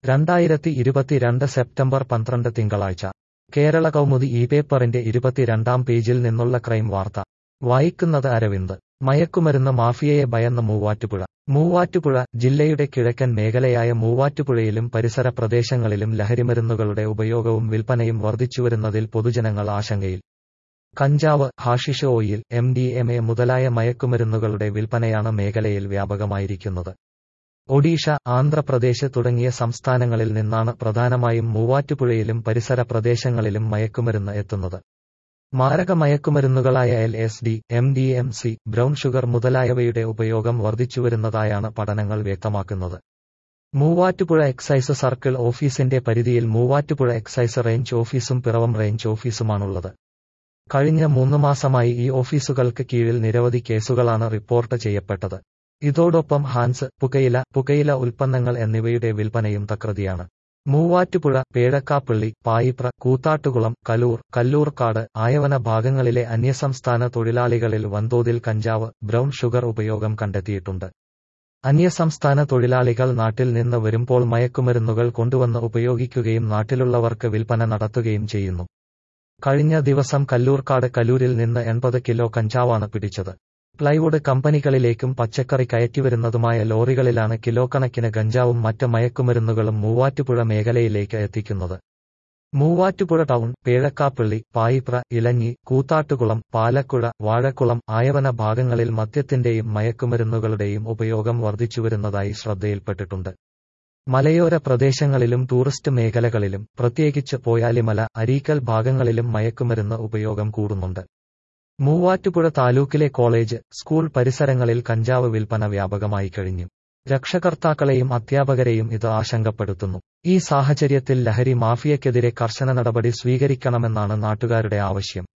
രണ്ടായിരത്തി ഇരുപത്തിരണ്ട് സെപ്റ്റംബർ പന്ത്രണ്ട് തിങ്കളാഴ്ച കേരള കൗമുദി ഈ പേപ്പറിന്റെ ഇരുപത്തിരണ്ടാം പേജിൽ നിന്നുള്ള ക്രൈം വാർത്ത വായിക്കുന്നത് അരവിന്ദ് മയക്കുമരുന്ന് മാഫിയയെ ഭയന്ന മൂവാറ്റുപുഴ മൂവാറ്റുപുഴ ജില്ലയുടെ കിഴക്കൻ മേഖലയായ മൂവാറ്റുപുഴയിലും പരിസര പ്രദേശങ്ങളിലും ലഹരിമരുന്നുകളുടെ ഉപയോഗവും വിൽപ്പനയും വർദ്ധിച്ചുവരുന്നതിൽ പൊതുജനങ്ങൾ ആശങ്കയിൽ കഞ്ചാവ് hashish oil M D M A മുതലായ മയക്കുമരുന്നുകളുടെ വിൽപ്പനയാണ് മേഖലയിൽ വ്യാപകമായിരിക്കുന്നത് ഒഡീഷ ആന്ധ്രാപ്രദേശ് തുടങ്ങിയ സംസ്ഥാനങ്ങളിൽ നിന്നാണ് പ്രധാനമായും മൂവാറ്റുപുഴയിലും പരിസര പ്രദേശങ്ങളിലും മയക്കുമരുന്ന് എത്തുന്നത് മാരക മയക്കുമരുന്നുകളായ L S D M D M C brown sugar മുതലായവയുടെ ഉപയോഗം വർദ്ധിച്ചുവരുന്നതായാണ് പഠനങ്ങൾ വ്യക്തമാക്കുന്നത് മൂവാറ്റുപുഴ എക്സൈസ് സർക്കിൾ ഓഫീസിന്റെ പരിധിയിൽ മൂവാറ്റുപുഴ എക്സൈസ് റേഞ്ച് ഓഫീസും പിറവം റേഞ്ച് ഓഫീസുമാണുള്ളത് കഴിഞ്ഞ മൂന്ന് മാസമായി ഈ ഓഫീസുകൾക്ക് കീഴിൽ നിരവധി കേസുകളാണ് റിപ്പോർട്ട് ചെയ്യപ്പെട്ടത് ഇതോടൊപ്പം ഹാൻസ് പുകയില പുകയില ഉൽപ്പന്നങ്ങൾ എന്നിവയുടെ വിൽപ്പനയും തകൃതിയാണ് മൂവാറ്റുപുഴ പേഴക്കാപ്പള്ളി പായിപ്ര കൂത്താട്ടുകുളം കലൂർ കല്ലൂർക്കാട് ആയവന ഭാഗങ്ങളിലെ അന്യസംസ്ഥാന തൊഴിലാളികളിൽ വൻതോതിൽ കഞ്ചാവ് ബ്രൗൺ ഷുഗർ ഉപയോഗം കണ്ടെത്തിയിട്ടുണ്ട് അന്യസംസ്ഥാന തൊഴിലാളികൾ നാട്ടിൽ നിന്ന് വരുമ്പോൾ മയക്കുമരുന്നുകൾ കൊണ്ടുവന്ന് ഉപയോഗിക്കുകയും നാട്ടിലുള്ളവർക്ക് വിൽപ്പന നടത്തുകയും ചെയ്യുന്നു കഴിഞ്ഞ ദിവസം കല്ലൂർക്കാട് കലൂരിൽ നിന്ന് എൺപത് കിലോ കഞ്ചാവാണ് പിടിച്ചത് പ്ലൈവുഡ് കമ്പനികളിലേക്കും പച്ചക്കറി കയറ്റിവരുന്നതുമായ ലോറികളിലാണ് കിലോ കണക്കിന് ഗഞ്ചാവും മറ്റ് മയക്കുമരുന്നുകളും മൂവാറ്റുപുഴ മേഖലയിലേക്ക് എത്തിക്കുന്നത് മൂവാറ്റുപുഴ ടൗൺ പേഴക്കാപ്പള്ളി പായിപ്ര ഇലഞ്ഞി കൂത്താട്ടുകുളം പാലക്കുഴ വാഴക്കുളം ആയവന ഭാഗങ്ങളിൽ മദ്യത്തിന്റെയും മയക്കുമരുന്നുകളുടെയും ഉപയോഗം വർദ്ധിച്ചുവരുന്നതായി ശ്രദ്ധയിൽപ്പെട്ടിട്ടുണ്ട് മലയോര പ്രദേശങ്ങളിലും ടൂറിസ്റ്റ് മേഖലകളിലും പ്രത്യേകിച്ച് പോയാലിമല അരീക്കൽ ഭാഗങ്ങളിലും മയക്കുമരുന്ന് ഉപയോഗം കൂടുന്നുണ്ട് മൂവാറ്റുപുഴ താലൂക്കിലെ കോളേജ് സ്കൂൾ പരിസരങ്ങളിൽ കഞ്ചാവ് വിൽപ്പന വ്യാപകമായി കഴിഞ്ഞു രക്ഷകർത്താക്കളെയും അധ്യാപകരെയും ഇത് ആശങ്കപ്പെടുത്തുന്നു ഈ സാഹചര്യത്തിൽ ലഹരി മാഫിയക്കെതിരെ കർശന നടപടി സ്വീകരിക്കണമെന്നാണ് നാട്ടുകാരുടെ ആവശ്യം